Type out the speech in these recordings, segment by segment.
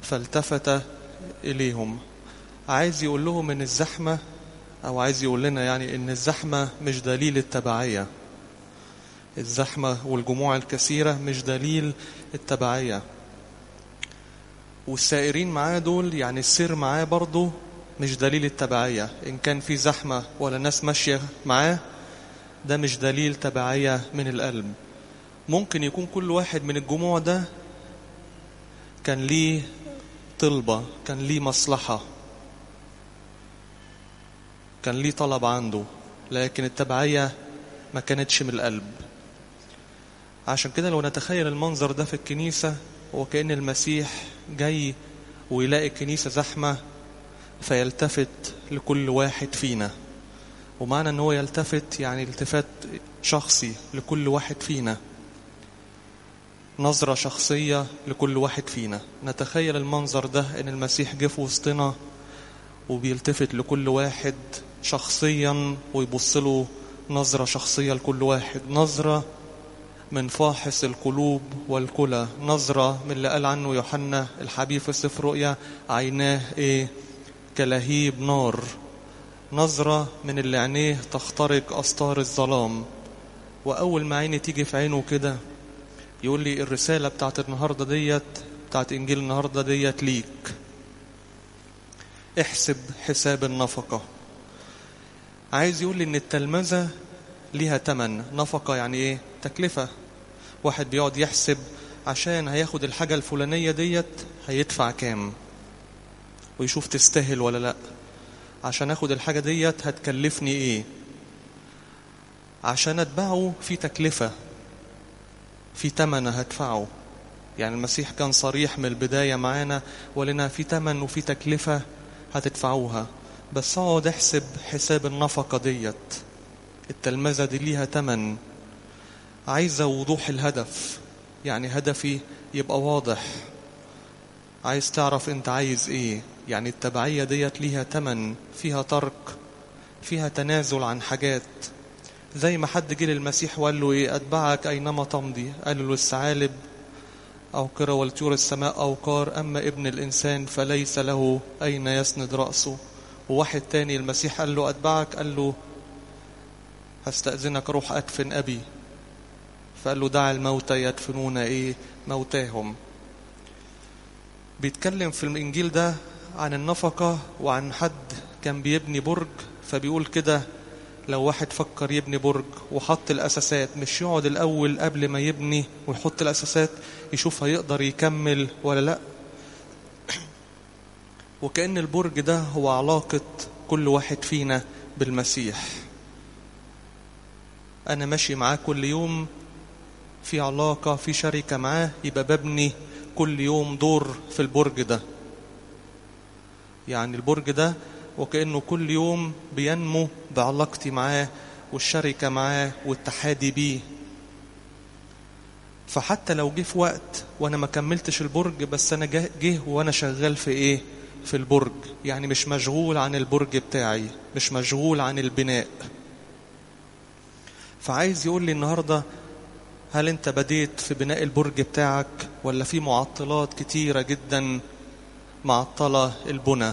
فالتفت إليهم عايز يقول لهم إن الزحمة أو عايز يقول لنا يعني إن الزحمة مش دليل التبعية الزحمة والجموع الكثيرة مش دليل التبعية والسائرين معاه دول يعني السير معاه برضه مش دليل التبعية إن كان في زحمة ولا ناس ماشية معاه ده مش دليل تبعية من القلب ممكن يكون كل واحد من الجموع ده كان ليه طلبة كان ليه مصلحة كان ليه طلب عنده لكن التبعية ما كانتش من القلب عشان كده لو نتخيل المنظر ده في الكنيسة هو كأن المسيح جاي ويلاقي الكنيسة زحمة فيلتفت لكل واحد فينا ومعنى ان هو يلتفت يعني التفات شخصي لكل واحد فينا نظرة شخصية لكل واحد فينا نتخيل المنظر ده ان المسيح جه في وسطنا وبيلتفت لكل واحد شخصيا ويبص له نظرة شخصية لكل واحد نظرة من فاحص القلوب والكلى نظرة من اللي قال عنه يوحنا الحبيب في سفر رؤيا عيناه ايه كلهيب نار نظرة من اللي عينيه تخترق أسطار الظلام وأول ما عيني تيجي في عينه كده يقول لي الرسالة بتاعت النهاردة ديت بتاعت إنجيل النهاردة ديت ليك احسب حساب النفقة عايز يقول لي إن التلمذة ليها تمن نفقة يعني إيه تكلفة واحد بيقعد يحسب عشان هياخد الحاجة الفلانية ديت هيدفع كام ويشوف تستاهل ولا لأ عشان اخد الحاجة ديت هتكلفني ايه عشان اتبعه في تكلفة في تمن هدفعه يعني المسيح كان صريح من البداية معانا ولنا في تمن وفي تكلفة هتدفعوها بس اقعد احسب حساب النفقة ديت التلمذة دي ليها تمن عايزة وضوح الهدف يعني هدفي يبقى واضح عايز تعرف انت عايز ايه يعني التبعية ديت ليها تمن فيها ترك فيها تنازل عن حاجات زي ما حد جه للمسيح وقال له ايه اتبعك اينما تمضي قال له الثعالب او كرة والطيور السماء او قار اما ابن الانسان فليس له اين يسند راسه وواحد تاني المسيح قال له اتبعك قال له هستأذنك روح ادفن ابي فقال له دع الموتى يدفنون ايه موتاهم بيتكلم في الانجيل ده عن النفقة وعن حد كان بيبني برج فبيقول كده لو واحد فكر يبني برج وحط الأساسات مش يقعد الأول قبل ما يبني ويحط الأساسات يشوف هيقدر يكمل ولا لأ وكأن البرج ده هو علاقة كل واحد فينا بالمسيح أنا ماشي معاه كل يوم في علاقة في شركة معاه يبقى ببني كل يوم دور في البرج ده يعني البرج ده وكأنه كل يوم بينمو بعلاقتي معاه والشركة معاه والتحادي بيه فحتى لو جه في وقت وانا ما كملتش البرج بس انا جه, جه وانا شغال في ايه في البرج يعني مش مشغول عن البرج بتاعي مش مشغول عن البناء فعايز يقول لي النهارده هل انت بديت في بناء البرج بتاعك ولا في معطلات كتيرة جدا معطلة البنى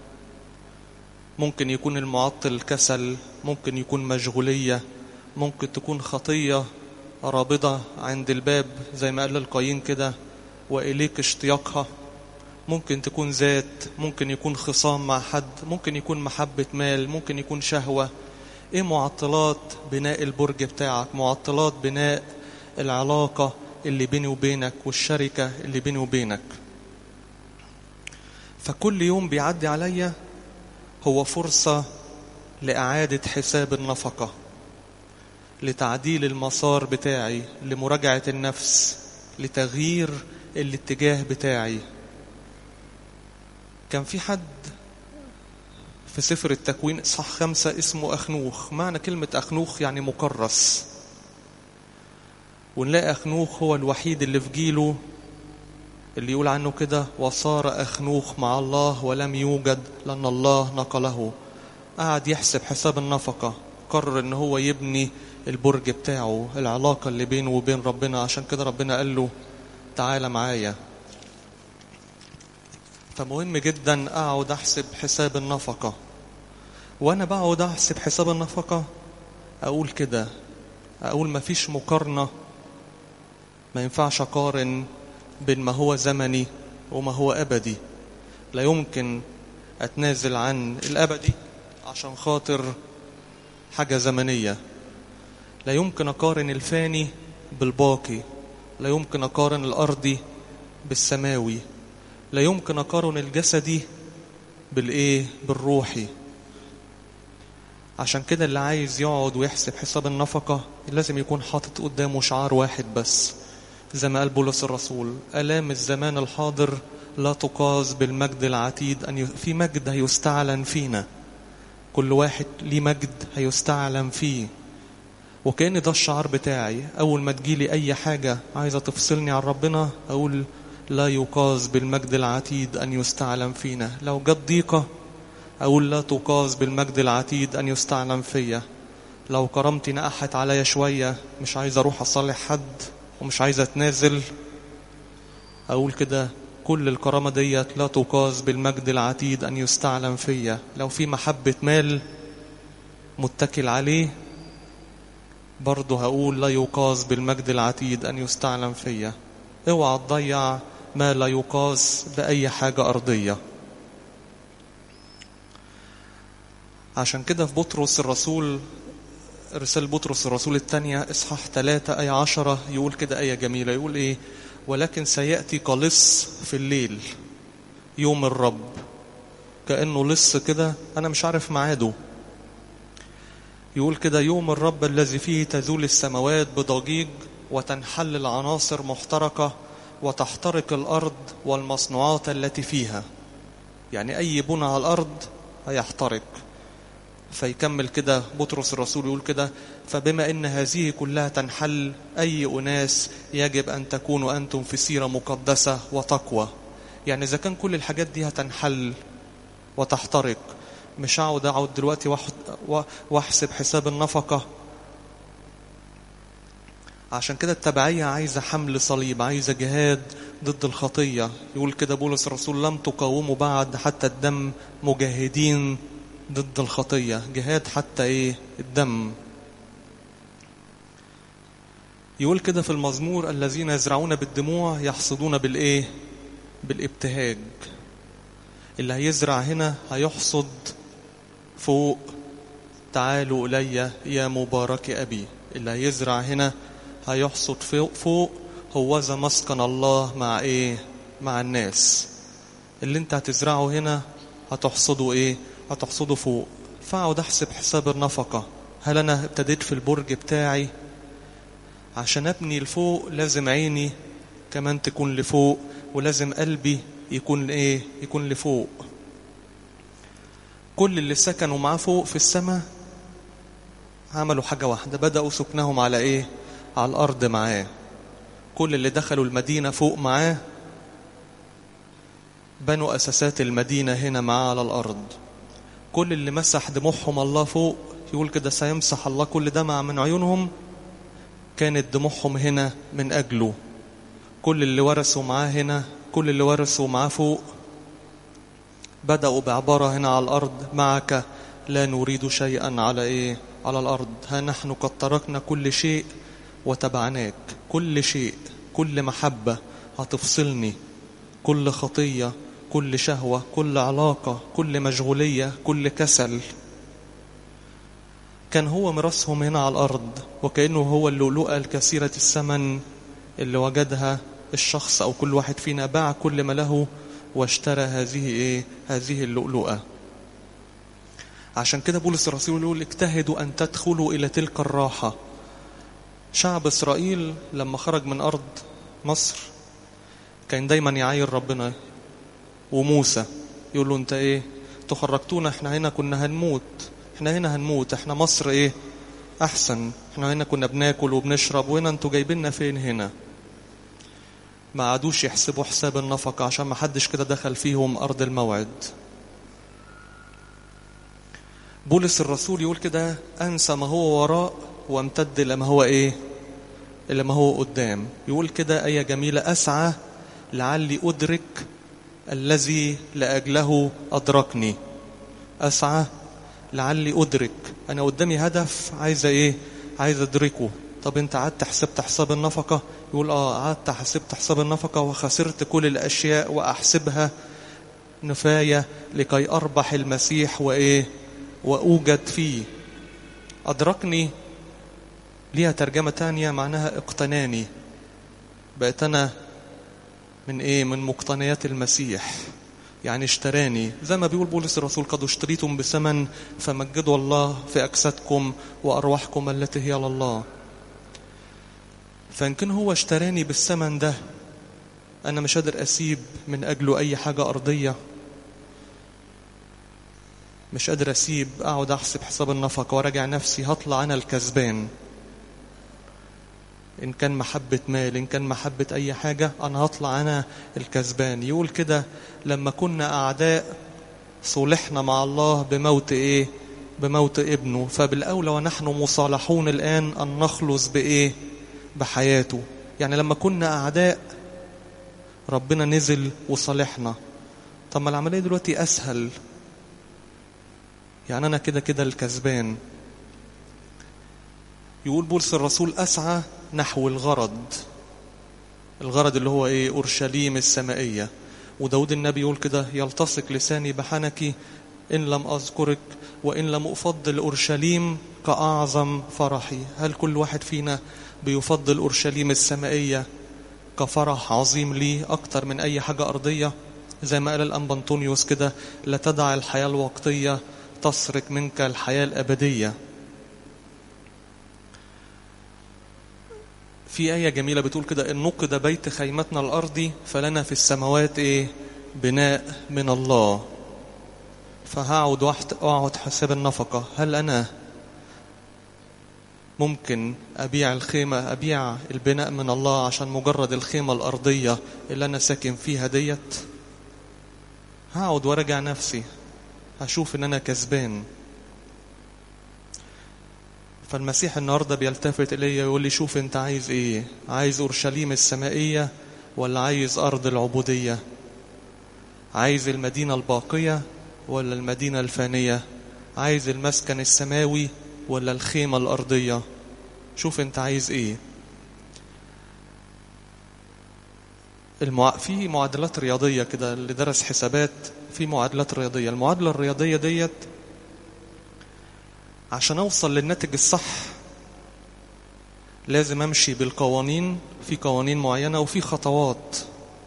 ممكن يكون المعطل كسل ممكن يكون مشغولية ممكن تكون خطية رابضة عند الباب زي ما قال القايين كده وإليك اشتياقها ممكن تكون ذات ممكن يكون خصام مع حد ممكن يكون محبة مال ممكن يكون شهوة ايه معطلات بناء البرج بتاعك معطلات بناء العلاقة اللي بيني وبينك والشركة اللي بيني وبينك فكل يوم بيعدي عليا هو فرصة لإعادة حساب النفقة لتعديل المسار بتاعي لمراجعة النفس لتغيير الاتجاه بتاعي كان في حد في سفر التكوين إصحاح خمسة اسمه أخنوخ معنى كلمة أخنوخ يعني مكرس ونلاقي أخنوخ هو الوحيد اللي في جيله اللي يقول عنه كده وصار أخنوخ مع الله ولم يوجد لأن الله نقله قعد يحسب حساب النفقة قرر ان هو يبني البرج بتاعه العلاقة اللي بينه وبين ربنا عشان كده ربنا قال له تعالى معايا فمهم جدا اقعد احسب حساب النفقة وانا بقعد احسب حساب النفقة اقول كده اقول مفيش مقارنة ما ينفعش اقارن بين ما هو زمني وما هو ابدي لا يمكن اتنازل عن الابدي عشان خاطر حاجة زمنية لا يمكن اقارن الفاني بالباقي لا يمكن اقارن الارضي بالسماوي لا يمكن اقارن الجسدي بالايه بالروحي عشان كده اللي عايز يقعد ويحسب حساب النفقة لازم يكون حاطط قدامه شعار واحد بس زي ما قال بولس الرسول آلام الزمان الحاضر لا تقاس بالمجد العتيد أن ي... في مجد هيستعلن فينا كل واحد ليه مجد هيستعلن فيه وكأن ده الشعار بتاعي أول ما تجيلي أي حاجة عايزة تفصلني عن ربنا أقول لا يقاس بالمجد العتيد أن يستعلن فينا لو جت ضيقة أقول لا تقاس بالمجد العتيد أن يستعلن فيا لو كرامتي نقحت عليا شوية مش عايز أروح أصالح حد ومش عايز أتنازل أقول كده كل الكرامة ديت لا تقاس بالمجد العتيد أن يستعلن فيا لو في محبة مال متكل عليه برضه هقول لا يقاس بالمجد العتيد أن يستعلن فيا اوعى تضيع ما لا يقاس بأي حاجة أرضية عشان كده في بطرس الرسول رسالة بطرس الرسول الثانية إصحاح 3 آية 10 يقول كده آية جميلة يقول إيه ولكن سيأتي كلص في الليل يوم الرب كأنه لص كده أنا مش عارف ميعاده يقول كده يوم الرب الذي فيه تزول السماوات بضجيج وتنحل العناصر محترقة وتحترق الأرض والمصنوعات التي فيها يعني أي بنى على الأرض هيحترق فيكمل كده بطرس الرسول يقول كده فبما ان هذه كلها تنحل اي اناس يجب ان تكونوا انتم في سيره مقدسه وتقوى يعني اذا كان كل الحاجات دي هتنحل وتحترق مش هقعد اقعد دلوقتي واحسب حساب النفقه عشان كده التبعية عايزة حمل صليب عايزة جهاد ضد الخطية يقول كده بولس الرسول لم تقاوموا بعد حتى الدم مجاهدين ضد الخطية جهاد حتى ايه الدم يقول كده في المزمور الذين يزرعون بالدموع يحصدون بالايه بالابتهاج اللي هيزرع هنا هيحصد فوق تعالوا إلي يا مبارك أبي اللي هيزرع هنا هيحصد فوق, فوق هو ذا مسكن الله مع ايه مع الناس اللي انت هتزرعه هنا هتحصده ايه هتحصده فوق فاقعد احسب حساب النفقة هل انا ابتديت في البرج بتاعي عشان ابني لفوق لازم عيني كمان تكون لفوق ولازم قلبي يكون ايه يكون لفوق كل اللي سكنوا معاه فوق في السماء عملوا حاجة واحدة بدأوا سكنهم على ايه على الأرض معاه كل اللي دخلوا المدينة فوق معاه بنوا أساسات المدينة هنا معاه على الأرض كل اللي مسح دموعهم الله فوق يقول كده سيمسح الله كل دمع من عيونهم كانت دموعهم هنا من أجله كل اللي ورثوا معاه هنا كل اللي ورثوا معاه فوق بدأوا بعبارة هنا على الأرض معك لا نريد شيئا على إيه على الأرض ها نحن قد تركنا كل شيء وتبعناك كل شيء كل محبة هتفصلني كل خطية كل شهوة كل علاقة كل مشغولية كل كسل كان هو مرسهم هنا على الأرض وكأنه هو اللؤلؤة الكثيرة الثمن اللي وجدها الشخص أو كل واحد فينا باع كل ما له واشترى هذه إيه هذه اللؤلؤة عشان كده بولس الرسول يقول اجتهدوا أن تدخلوا إلى تلك الراحة شعب إسرائيل لما خرج من أرض مصر كان دايما يعاير ربنا وموسى يقول له انت ايه تخرجتونا احنا هنا كنا هنموت احنا هنا هنموت احنا مصر ايه احسن احنا هنا كنا بناكل وبنشرب وهنا انتوا جايبيننا فين هنا ما عادوش يحسبوا حساب النفقة عشان ما حدش كده دخل فيهم أرض الموعد بولس الرسول يقول كده أنسى ما هو وراء وامتد إلى ما هو إيه إلى ما هو قدام يقول كده آية جميلة أسعى لعلي أدرك الذي لأجله أدركني أسعى لعلي أدرك أنا قدامي هدف عايز إيه عايز أدركه طب أنت قعدت حسبت حساب النفقة يقول آه قعدت حسبت حساب النفقة وخسرت كل الأشياء وأحسبها نفاية لكي أربح المسيح وإيه وأوجد فيه أدركني ليها ترجمة تانية معناها اقتناني بقيت أنا من إيه من مقتنيات المسيح يعني اشتراني زي ما بيقول بولس الرسول قد اشتريتم بثمن فمجدوا الله في أجسادكم وأرواحكم التي هي لله فإن كان هو اشتراني بالثمن ده أنا مش قادر أسيب من أجله أي حاجة أرضية مش قادر أسيب أقعد أحسب حساب النفقة وراجع نفسي هطلع أنا الكسبان إن كان محبة مال إن كان محبة أي حاجة أنا هطلع أنا الكسبان يقول كده لما كنا أعداء صلحنا مع الله بموت إيه بموت ابنه فبالأولى ونحن مصالحون الآن أن نخلص بإيه بحياته يعني لما كنا أعداء ربنا نزل وصالحنا طب ما العملية دلوقتي أسهل يعني أنا كده كده الكسبان يقول بولس الرسول أسعى نحو الغرض الغرض اللي هو إيه أورشليم السمائية وداود النبي يقول كده يلتصق لساني بحنكي إن لم أذكرك وإن لم أفضل أورشليم كأعظم فرحي هل كل واحد فينا بيفضل أورشليم السمائية كفرح عظيم لي أكتر من أي حاجة أرضية زي ما قال الأنبا أنطونيوس كده لا تدع الحياة الوقتية تسرق منك الحياة الأبدية في آية جميلة بتقول كده إن نقد بيت خيمتنا الأرضي فلنا في السماوات إيه بناء من الله فهقعد واقعد حساب النفقة هل أنا ممكن أبيع الخيمة أبيع البناء من الله عشان مجرد الخيمة الأرضية اللي أنا ساكن فيها ديت هقعد وراجع نفسي هشوف إن أنا كسبان فالمسيح النهاردة بيلتفت إلي ويقول لي شوف أنت عايز إيه عايز أورشليم السمائية ولا عايز أرض العبودية عايز المدينة الباقية ولا المدينة الفانية عايز المسكن السماوي ولا الخيمة الأرضية شوف أنت عايز إيه المع... في معادلات رياضية كده اللي درس حسابات في معادلات رياضية المعادلة الرياضية ديت عشان أوصل للناتج الصح لازم أمشي بالقوانين في قوانين معينة وفي خطوات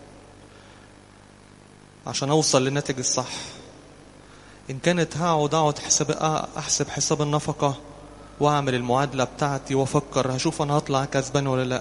عشان أوصل للناتج الصح إن كانت هقعد أقعد حساب أحسب حساب النفقة وأعمل المعادلة بتاعتي وأفكر هشوف أنا هطلع كسبان ولا لأ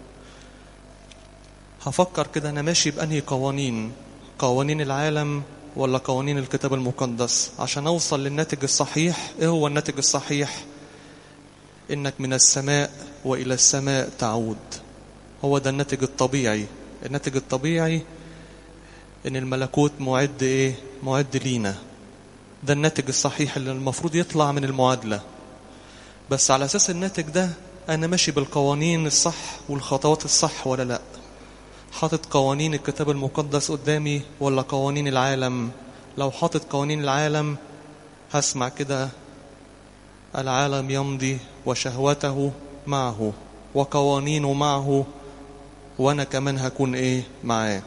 هفكر كده أنا ماشي بأنهي قوانين قوانين العالم ولا قوانين الكتاب المقدس عشان أوصل للناتج الصحيح إيه هو الناتج الصحيح إنك من السماء وإلى السماء تعود هو ده الناتج الطبيعي الناتج الطبيعي إن الملكوت معد إيه معد لينا ده الناتج الصحيح اللي المفروض يطلع من المعادلة بس على أساس الناتج ده أنا ماشي بالقوانين الصح والخطوات الصح ولا لأ حاطط قوانين الكتاب المقدس قدامي ولا قوانين العالم لو حاطط قوانين العالم هسمع كده العالم يمضي وشهوته معه وقوانينه معه وانا كمان هكون ايه معاه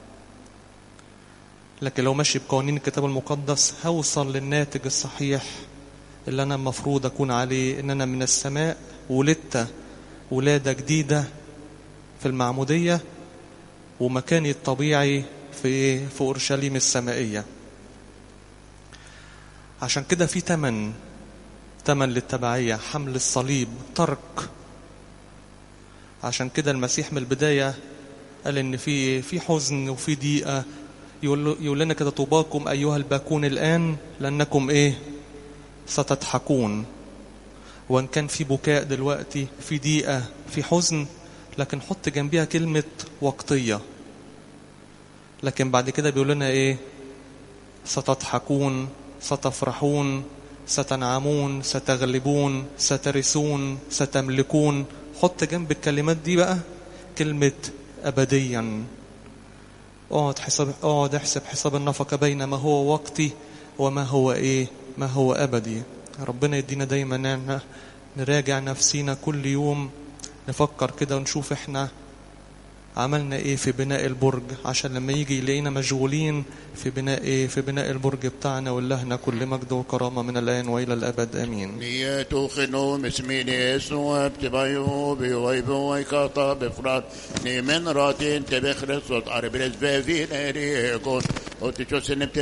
لكن لو ماشي بقوانين الكتاب المقدس هوصل للناتج الصحيح اللي انا المفروض اكون عليه ان انا من السماء ولدت ولادة جديدة في المعمودية ومكاني الطبيعي في في اورشليم السمائيه عشان كده في تمن تمن للتبعيه حمل الصليب ترك عشان كده المسيح من البدايه قال ان في في حزن وفي ضيقه يقول, يقول لنا كده طوباكم ايها الباكون الان لانكم ايه ستضحكون وان كان في بكاء دلوقتي في ضيقه في حزن لكن حط جنبيها كلمة وقتية لكن بعد كده بيقول لنا ايه ستضحكون ستفرحون ستنعمون ستغلبون سترثون ستملكون حط جنب الكلمات دي بقى كلمة أبديا اقعد حساب اقعد احسب حساب النفقة بين ما هو وقتي وما هو ايه ما هو ابدي ربنا يدينا دايما ان احنا نراجع نفسينا كل يوم نفكر كده ونشوف احنا عملنا ايه في بناء البرج عشان لما يجي يلاقينا مشغولين في بناء ايه في بناء البرج بتاعنا ولهنا كل مجد وكرامة من الآن وإلى الأبد آمين نيتو خنو مسمين يسوع بتبايو بيويبو ويكاطا بفرات ني من راتين تبخرس وتعرب رزبه في ناريكون وتشوسن